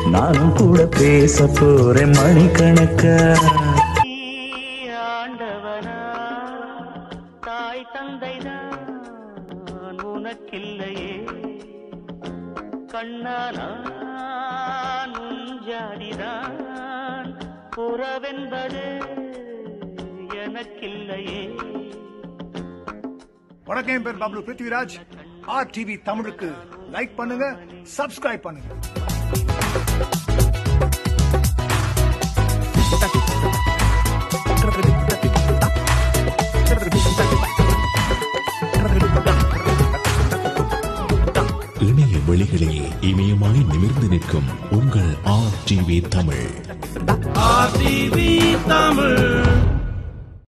நானும் கூட பேச போறேன் மணிக்கணக்கா ஆண்டவனா தாய் தந்தைதான் உனக்கில்லையே கண்ணானா ஜாதிதான் புறவென்பது எனக்கில்லையே வணக்கம் என் பேர் பப்ளு பிருத்விராஜ் ஆர் டிவி தமிழுக்கு லைக் பண்ணுங்க சப்ஸ்கிரைப் பண்ணுங்க இணைய வெளிகளில் இமயமாய் நிமிர்ந்து நிற்கும் உங்கள் ஆர் டிவி தமிழ் RTV தமிழ்